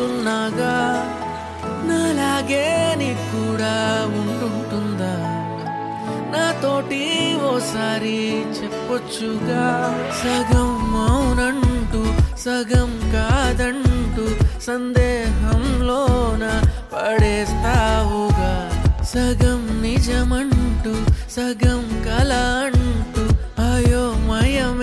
చెబుతున్నాగా నాలాగే నీకు కూడా ఉంటుంటుందా నాతోటి ఓసారి చెప్పొచ్చుగా సగం మౌనంటూ సగం కాదంటూ సందేహంలోన పడేస్తావుగా సగం నిజమంటూ సగం కల అంటూ అయోమయం